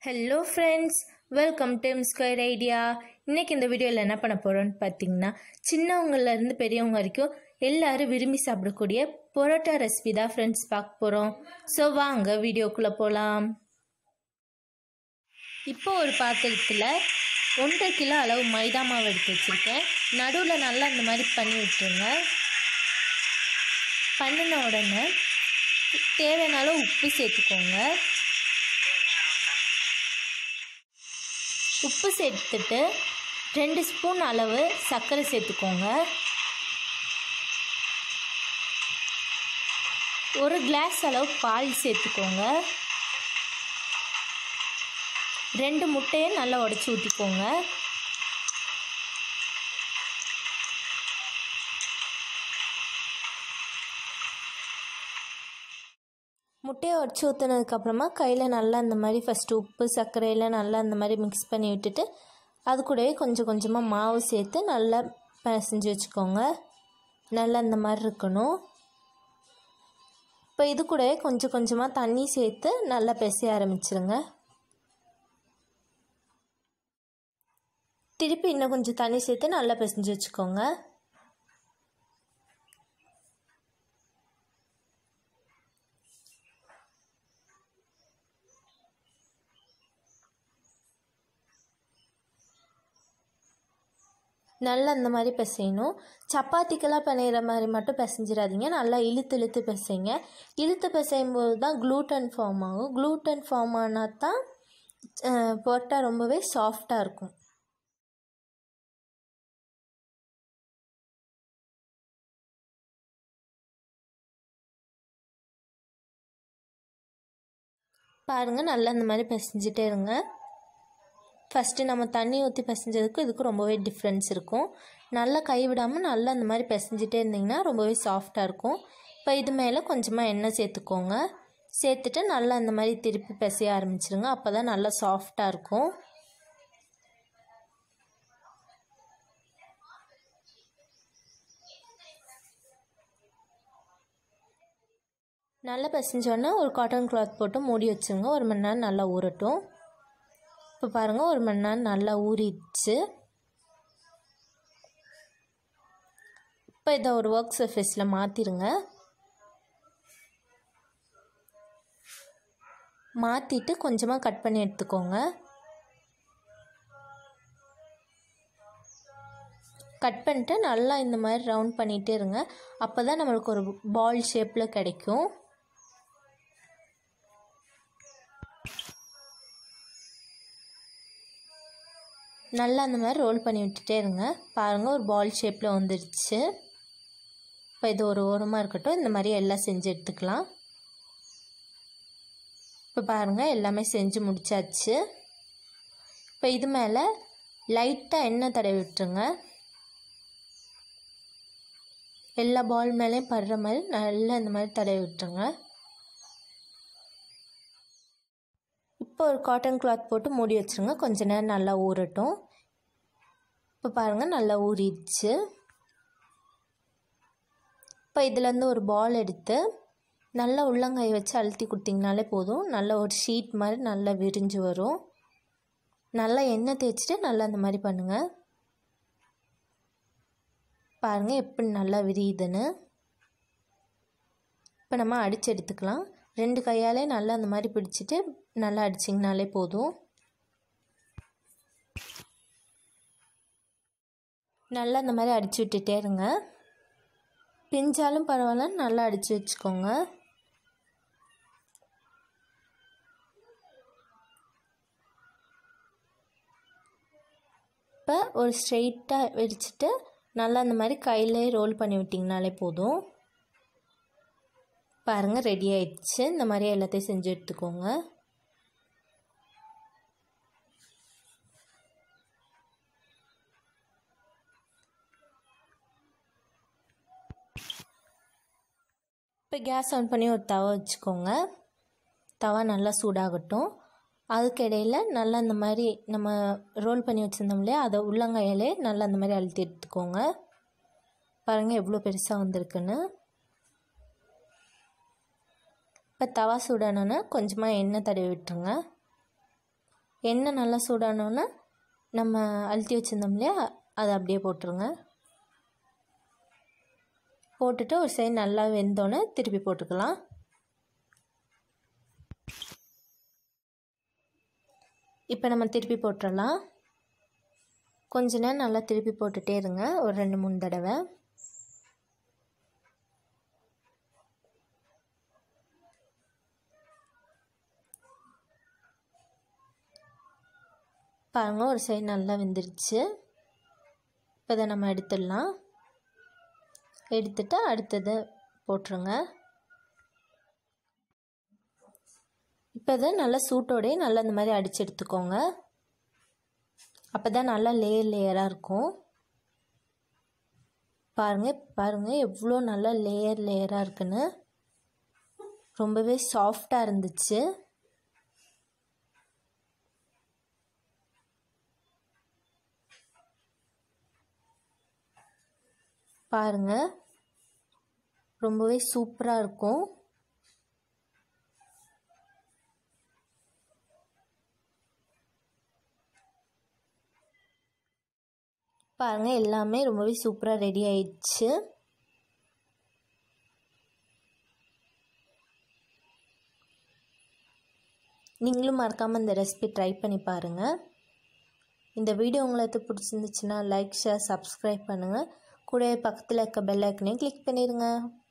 hello friends welcome to square idea இன்னைக்கு இந்த வீடியோவில் என்ன பண்ண போகிறோம்னு பார்த்தீங்கன்னா சின்னவங்கலேருந்து பெரியவங்க வரைக்கும் எல்லாரும் விரும்பி சாப்பிடக்கூடிய பரோட்டா ரெசிபி தான் ஃப்ரெண்ட்ஸ் பார்க்க போகிறோம் ஸோ வாங்க வீடியோக்குள்ளே போகலாம் இப்போ ஒரு பாத்திரத்தில் ஒன்றரை கிலோ அளவு மைதா மாவு எடுத்து வச்சுருக்கேன் நடுவில் நல்லா இந்த மாதிரி பண்ணி விட்டுருங்க பண்ணின உடனே தேவையான அளவு உப்பு சேர்த்துக்கோங்க உப்பு சேர்த்துட்டு ரெண்டு ஸ்பூன் அளவு சர்க்கரை சேர்த்துக்கோங்க ஒரு கிளாஸ் அளவு பால் சேர்த்துக்கோங்க ரெண்டு முட்டையை நல்லா உடச்சி ஊற்றிக்கோங்க முட்டையை உடச்சி ஊற்றுனதுக்கப்புறமா கையில் நல்லா இந்த மாதிரி ஃபஸ்ட்டு உப்பு சர்க்கரையில் நல்லா இந்த மாதிரி மிக்ஸ் பண்ணி விட்டுட்டு அது கூடவே கொஞ்சம் கொஞ்சமாக மாவு சேர்த்து நல்லா பிசைஞ்சு வச்சுக்கோங்க நல்லா இந்த மாதிரி இருக்கணும் இப்போ இது கூடவே கொஞ்சம் கொஞ்சமாக தண்ணி சேர்த்து நல்லா பிசைய ஆரம்பிச்சிருங்க திருப்பி இன்னும் கொஞ்சம் தண்ணி சேர்த்து நல்லா பிசைஞ்சு வச்சுக்கோங்க நல்லா இந்த மாதிரி பிசையணும் சப்பாத்திக்கெல்லாம் பிணையிற மாதிரி மட்டும் பிசைஞ்சிடாதீங்க நல்லா இழுத்து இழுத்து பிசைங்க இழுத்து பிசையும் போது தான் க்ளூட்டன் ஃபார்ம் ஆகும் க்ளூட்டன் ஃபார்ம் ஆனால் தான் பொரோட்டா ரொம்பவே சாஃப்டாக இருக்கும் பாருங்கள் நல்லா இந்த மாதிரி பிசைஞ்சிட்டே இருங்க ஃபஸ்ட்டு நம்ம தண்ணி ஊற்றி பிசைஞ்சதுக்கும் இதுக்கும் ரொம்பவே டிஃப்ரென்ஸ் இருக்கும் நல்லா கைவிடாமல் நல்லா இந்த மாதிரி பிசைஞ்சிட்டே இருந்திங்கன்னா ரொம்பவே சாஃப்டாக இருக்கும் இப்போ இது மேலே கொஞ்சமாக எண்ணெய் சேர்த்துக்கோங்க சேர்த்துட்டு நல்லா இந்த மாதிரி திருப்பி பிசைய ஆரம்பிச்சிருங்க அப்போ தான் நல்லா சாஃப்டாக இருக்கும் நல்லா பிசைஞ்சோன்னே ஒரு காட்டன் கிளாத் போட்டு மூடி வச்சுருங்க ஒரு மணி நேரம் நல்லா ஊறட்டும் இப்போ பாருங்கள் ஒரு மணி நேரம் நல்லா ஊறிடுச்சு இப்போ இதை ஒரு ஒர்க் சர்ஃபேஸில் மாற்றிடுங்க மாற்றிட்டு கொஞ்சமாக கட் பண்ணி எடுத்துக்கோங்க கட் பண்ணிட்டு நல்லா இந்த மாதிரி ரவுண்ட் பண்ணிகிட்டே இருங்க அப்போ தான் நம்மளுக்கு ஒரு பால் ஷேப்பில் கிடைக்கும் நல்லா அந்த மாதிரி ரோல் பண்ணி விட்டுட்டே இருங்க பாருங்கள் ஒரு பால் ஷேப்பில் வந்துடுச்சு இப்போ இது ஒரு ஓரமாக இருக்கட்டும் இந்த மாதிரி எல்லாம் செஞ்சு எடுத்துக்கலாம் இப்போ பாருங்கள் எல்லாமே செஞ்சு முடிச்சாச்சு இப்போ இது மேலே லைட்டாக எண்ணெய் தடவி விட்டுருங்க எல்லா பால் மேலேயும் படுற மாதிரி நல்லா இந்த மாதிரி தடவி விட்டுருங்க இப்போ ஒரு காட்டன் கிளாத் போட்டு மூடி வச்சுருங்க கொஞ்ச நேரம் நல்லா ஊறட்டும் இப்போ பாருங்கள் நல்லா ஊறிடுச்சு இப்போ இதுலேருந்து ஒரு பால் எடுத்து நல்லா உள்ளங்காயை வச்சு அழுத்தி கொடுத்திங்கனாலே போதும் நல்ல ஒரு ஷீட் மாதிரி நல்லா விரிஞ்சு வரும் நல்லா எண்ணெய் தேய்ச்சிட்டு நல்லா அந்த மாதிரி பண்ணுங்கள் பாருங்கள் எப்படி நல்லா விரியுதுன்னு இப்போ நம்ம அடித்து எடுத்துக்கலாம் ரெண்டு கையாலே நல்லா அந்த மாதிரி பிடிச்சிட்டு நல்லா அடிச்சிங்கனாலே போதும் நல்லா அந்த மாதிரி அடித்து விட்டுட்டே இருங்க பிஞ்சாலும் பரவாயில்ல நல்லா அடித்து வச்சுக்கோங்க இப்போ ஒரு ஸ்ட்ரெயிட்டாக வெடிச்சிட்டு நல்லா அந்த மாதிரி கையிலே ரோல் பண்ணி விட்டிங்கனாலே போதும் பாருங்கள் ரெடி ஆயிடுச்சு இந்த மாதிரி எல்லாத்தையும் செஞ்சு எடுத்துக்கோங்க இப்போ கேஸ் ஆன் பண்ணி ஒரு தவா வச்சுக்கோங்க தவா நல்லா சூடாகட்டும் அதுக்கு இடையில் நல்லா இந்த மாதிரி நம்ம ரோல் பண்ணி வச்சுருந்தோம் இல்லையா அதை உள்ளங்கையிலே நல்லா அந்த மாதிரி அழுத்தி எடுத்துக்கோங்க பாருங்கள் எவ்வளோ பெருசாக வந்திருக்குன்னு இப்போ தவா சூடானோன்னா கொஞ்சமாக எண்ணெய் தடவி விட்டுருங்க எண்ணெய் நல்லா சூடானோன்னே நம்ம அழுத்தி வச்சுருந்தோம் இல்லையா அதை அப்படியே போட்டுருங்க போட்டுட்டு ஒரு சைடு நல்லா வெந்தோன்னே திருப்பி போட்டுக்கலாம் இப்போ நம்ம திருப்பி போட்டுடலாம் கொஞ்ச நேரம் நல்லா திருப்பி போட்டுகிட்டே இருங்க ஒரு ரெண்டு மூணு தடவை பாருங்கள் ஒரு சைடு நல்லா வெந்துருச்சு இப்போ இதை நம்ம எடுத்துடலாம் எடுத்துட்டு அடுத்தது போட்டுருங்க இப்போ இதை நல்லா சூட்டோடய நல்லா இந்த மாதிரி அடித்து எடுத்துக்கோங்க அப்போ தான் நல்லா லேயர் லேயராக இருக்கும் பாருங்கள் பாருங்கள் எவ்வளோ நல்லா லேயர் லேயராக இருக்குன்னு ரொம்பவே சாஃப்டாக இருந்துச்சு பாருங்கள் ரொம்பவே சூப்பராக இருக்கும் பாருங்கள் எல்லாமே ரொம்பவே சூப்பராக ரெடி ஆயிடுச்சு நீங்களும் மறக்காமல் இந்த ரெசிபி ட்ரை பண்ணி பாருங்கள் இந்த வீடியோ உங்களுக்கு பிடிச்சிருந்துச்சுன்னா லைக் ஷேர் சப்ஸ்கிரைப் பண்ணுங்கள் கூடவே பக்கத்தில் இருக்க பெல் ஐக்கனையும் கிளிக் பண்ணிடுங்க